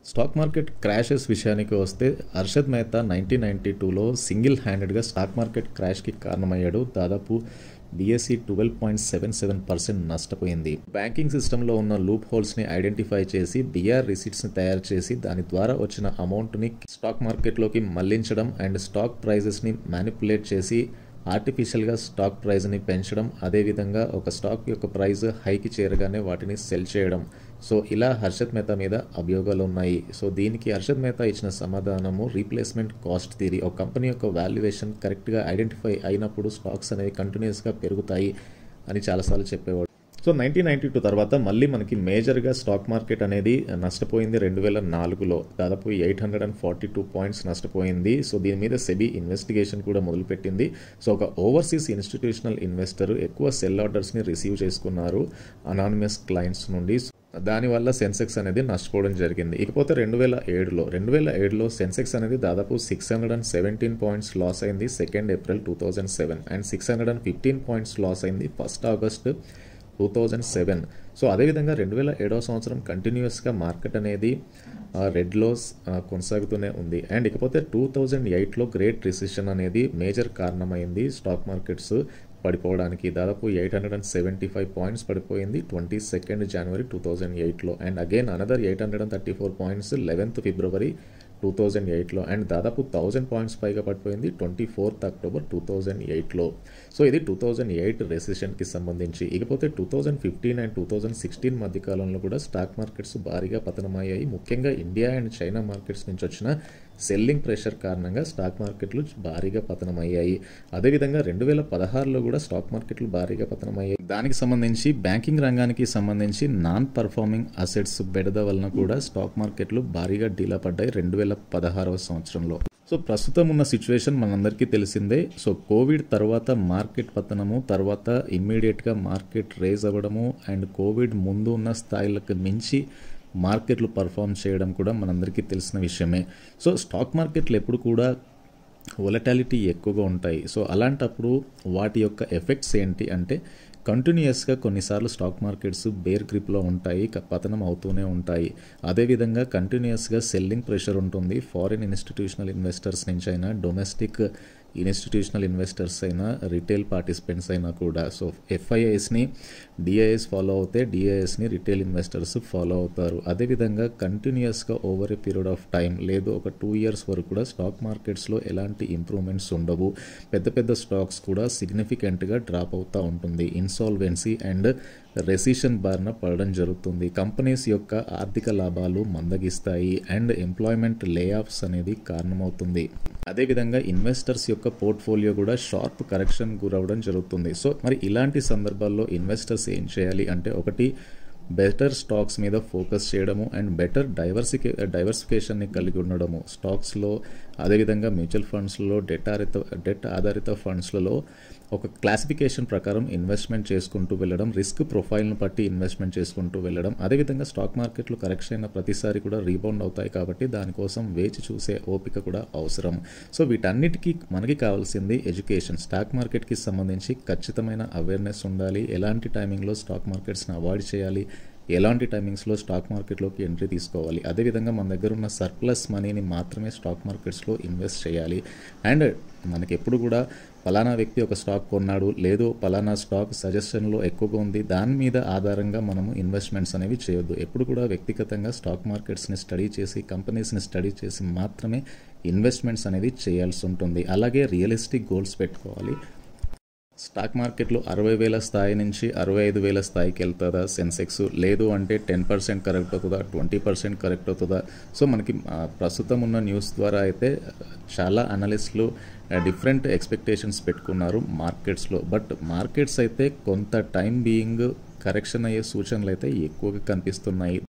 stock market crashes విషయానికి వస్తే Harshad Mehta nineteen ninety టూలో సింగిల్ హ్యాండెడ్గా స్టాక్ మార్కెట్ క్రాష్కి కారణమయ్యాడు దాదాపు BSE twelve point seven seven percent నష్టపోయింది బ్యాంకింగ్ సిస్టంలో ఉన్న లూప్ హోల్స్ని ఐడెంటిఫై చేసి బీఆర్ రిసీట్స్ని తయారు చేసి దాని ద్వారా వచ్చిన అమౌంట్ని స్టాక్ మార్కెట్లోకి మళ్లించడం అండ్ స్టాక్ ప్రైజెస్ని మ్యానిపులేట్ చేసి ఆర్టిఫిషియల్గా స్టాక్ ప్రైజ్ని పెంచడం అదేవిధంగా ఒక స్టాక్ యొక్క ప్రైస్ హైకి చేరగానే వాటిని సెల్ చేయడం సో ఇలా హర్షద్ మెహతా మీద అభియోగాలు ఉన్నాయి సో దీనికి హర్షద్ మెహతా ఇచ్చిన సమాధానము రీప్లేస్మెంట్ కాస్ట్ థియరీ ఒక కంపెనీ యొక్క వాల్యుయేషన్ కరెక్ట్గా ఐడెంటిఫై అయినప్పుడు స్టాక్స్ అనేవి కంటిన్యూస్గా పెరుగుతాయి అని చాలాసార్లు చెప్పేవాడు సో నైన్టీన్ నైన్టీ టూ తర్వాత మళ్ళీ మనకి మేజర్గా స్టాక్ మార్కెట్ అనేది నష్టపోయింది రెండు వేల నాలుగులో దాదాపు eight hundred and forty two points నష్టపోయింది సో దీని మీద సెబీ ఇన్వెస్టిగేషన్ కూడా మొదలుపెట్టింది సో ఒక ఓవర్సీస్ ఇన్స్టిట్యూషనల్ ఇన్వెస్టర్ ఎక్కువ సెల్ ఆర్డర్స్ని రిసీవ్ చేసుకున్నారు అనానిమస్ క్లయింట్స్ నుండి దానివల్ల సెన్సెక్స్ అనేది నష్టపోవడం జరిగింది ఇకపోతే రెండు వేల ఏడులో రెండు వేల ఏడులో సెన్సెక్స్ అనేది దాదాపు six hundred and seventeen points loss అయింది second April two thousand seven and six hundred and fifteen points loss అయింది first August two thousand seven so అదేవిధంగా రెండు వేల ఏడవ సంవత్సరం కంటిన్యూస్గా మార్కెట్ అనేది రెడ్ లోస్ కొనసాగుతూనే ఉంది అండ్ ఇకపోతే టూ థౌజండ్ ఎయిట్లో గ్రేట్ రిసిషన్ అనేది మేజర్ కారణమైంది స్టాక్ మార్కెట్స్ పడిపోవడానికి దాదాపు eight hundred and seventy five points పడిపోయింది twenty second January two thousand ఎయిట్లో and again another eight hundred and thirty four points eleventh February two thousand ఎయిట్లో and దాదాపు thousand points పైగా పడిపోయింది twenty fourth October two thousand ఎయిట్లో so ఇది two thousand eight రెసిషన్కి సంబంధించి ఇకపోతే two thousand fifteen and two thousand sixteen మధ్య కాలంలో కూడా స్టాక్ మార్కెట్స్ భారీగా పతనమయ్యాయి ముఖ్యంగా ఇండియా అండ్ చైనా మార్కెట్స్ నుంచి వచ్చిన సెల్లింగ్ ప్రెషర్ కారణంగా స్టాక్ మార్కెట్లు భారీగా పతనమయ్యాయి అదేవిధంగా రెండు వేల పదహారులో కూడా స్టాక్ మార్కెట్లు భారీగా పతనమయ్యాయి దానికి సంబంధించి బ్యాంకింగ్ రంగానికి సంబంధించి నాన్ పర్ఫార్మింగ్ అసెట్స్ బెడద వలన కూడా స్టాక్ మార్కెట్లు భారీగా డీలా పడ్డాయి రెండు వేల పదహారవ సంవత్సరంలో సో ప్రస్తుతం ఉన్న సిచ్యువేషన్ మనందరికీ తెలిసిందే సో కోవిడ్ తర్వాత మార్కెట్ పతనము తర్వాత ఇమ్మీడియట్గా మార్కెట్ రేజ్ అవ్వడము అండ్ కోవిడ్ ముందు ఉన్న స్థాయిలకు మించి మార్కెట్లు పర్ఫామ్ చేయడం కూడా మనందరికీ తెలిసిన విషయమే సో స్టాక్ మార్కెట్లు ఎప్పుడు కూడా వొలటాలిటీ ఎక్కువగా ఉంటాయి సో అలాంటప్పుడు వాటి యొక్క ఎఫెక్ట్స్ ఏంటి అంటే కంటిన్యూస్గా కొన్నిసార్లు స్టాక్ మార్కెట్స్ బేర్ గ్రిప్లో ఉంటాయి పతనం అవుతూనే ఉంటాయి అదేవిధంగా కంటిన్యూస్గా సెల్లింగ్ ప్రెషర్ ఉంటుంది ఫారిన్ ఇన్స్టిట్యూషనల్ ఇన్వెస్టర్స్ నుంచి అయినా డొమెస్టిక్ ఇన్స్టిట్యూషనల్ ఇన్వెస్టర్స్ అయినా రిటైల్ పార్టిసిపెంట్స్ అయినా కూడా సో ఎఫ్ఐఐస్ని డిఐఎస్ ఫాలో అవుతే డిఐఎస్ని రిటైల్ ఇన్వెస్టర్స్ ఫాలో అవుతారు అదేవిధంగా కంటిన్యూస్గా over a period of time లేదు ఒక టూ ఇయర్స్ వరకు కూడా స్టాక్ మార్కెట్స్లో ఎలాంటి ఇంప్రూవ్మెంట్స్ ఉండవు పెద్ద పెద్ద స్టాక్స్ కూడా సిగ్నిఫికెంట్గా డ్రాప్ అవుతూ ఉంటుంది ఇన్సాల్వెన్సీ అండ్ రెసిషన్ బారిన పడడం జరుగుతుంది కంపెనీస్ యొక్క ఆర్థిక లాభాలు మందగిస్తాయి అండ్ ఎంప్లాయ్మెంట్ లే ఆఫ్స్ అనేది కారణమవుతుంది అదేవిధంగా ఇన్వెస్టర్స్ యొక్క పోర్ట్ఫోలియో కూడా షార్ప్ కరెక్షన్ గురవడం జరుగుతుంది సో మరి ఇలాంటి సందర్భాల్లో ఇన్వెస్టర్స్ ఏం చేయాలి అంటే ఒకటి బెటర్ స్టాక్స్ మీద ఫోకస్ చేయడము అండ్ బెటర్ డైవర్సికే డైవర్సిఫికేషన్ని కలిగి ఉండడము స్టాక్స్లో అదేవిధంగా మ్యూచువల్ ఫండ్స్లో డెట్ ఆధారిత డెట్ ఆధారిత ఫండ్స్లలో ఒక క్లాసిఫికేషన్ ప్రకారం ఇన్వెస్ట్మెంట్ చేసుకుంటూ వెళ్ళడం రిస్క్ ప్రొఫైల్ను బట్టి ఇన్వెస్ట్మెంట్ చేసుకుంటూ వెళ్ళడం అదేవిధంగా స్టాక్ మార్కెట్లు కరెక్షన్ అయిన ప్రతిసారి కూడా రీబౌండ్ అవుతాయి కాబట్టి దానికోసం వేచి చూసే ఓపిక కూడా అవసరం సో వీటన్నిటికీ మనకి కావాల్సింది ఎడ్యుకేషన్ స్టాక్ మార్కెట్కి సంబంధించి ఖచ్చితమైన అవేర్నెస్ ఉండాలి ఎలాంటి టైమింగ్లో స్టాక్ మార్కెట్స్ని అవాయిడ్ చేయాలి ఎలాంటి టైమింగ్స్లో స్టాక్ మార్కెట్లోకి ఎంట్రీ తీసుకోవాలి అదేవిధంగా మన దగ్గర ఉన్న సర్ప్లస్ మనీని మాత్రమే స్టాక్ మార్కెట్స్లో ఇన్వెస్ట్ చేయాలి అండ్ మనకి ఎప్పుడు కూడా ఫలానా వ్యక్తి ఒక స్టాక్ కొన్నాడు లేదు ఫలానా స్టాక్ సజెషన్లో ఎక్కువగా ఉంది దాని మీద ఆధారంగా మనము ఇన్వెస్ట్మెంట్స్ అనేవి చేయొద్దు ఎప్పుడు కూడా వ్యక్తిగతంగా స్టాక్ మార్కెట్స్ని స్టడీ చేసి కంపెనీస్ని స్టడీ చేసి మాత్రమే ఇన్వెస్ట్మెంట్స్ అనేది చేయాల్సి ఉంటుంది అలాగే రియలిస్టిక్ గోల్స్ పెట్టుకోవాలి స్టాక్ మార్కెట్లో అరవై వేల స్థాయి నుంచి అరవై ఐదు వేల స్థాయికి వెళ్తుందా సెన్సెక్స్ లేదు అంటే టెన్ పర్సెంట్ కరెక్ట్ అవుతుందా ట్వంటీ పర్సెంట్ కరెక్ట్ అవుతుందా సో మనకి ప్రస్తుతం ఉన్న న్యూస్ ద్వారా అయితే చాలా అనలిస్టులు డిఫరెంట్ ఎక్స్పెక్టేషన్స్ పెట్టుకున్నారు మార్కెట్స్లో బట్ మార్కెట్స్ అయితే కొంత టైం బీయింగ్ కరెక్షన్ అయ్యే సూచనలు అయితే ఎక్కువగా కనిపిస్తున్నాయి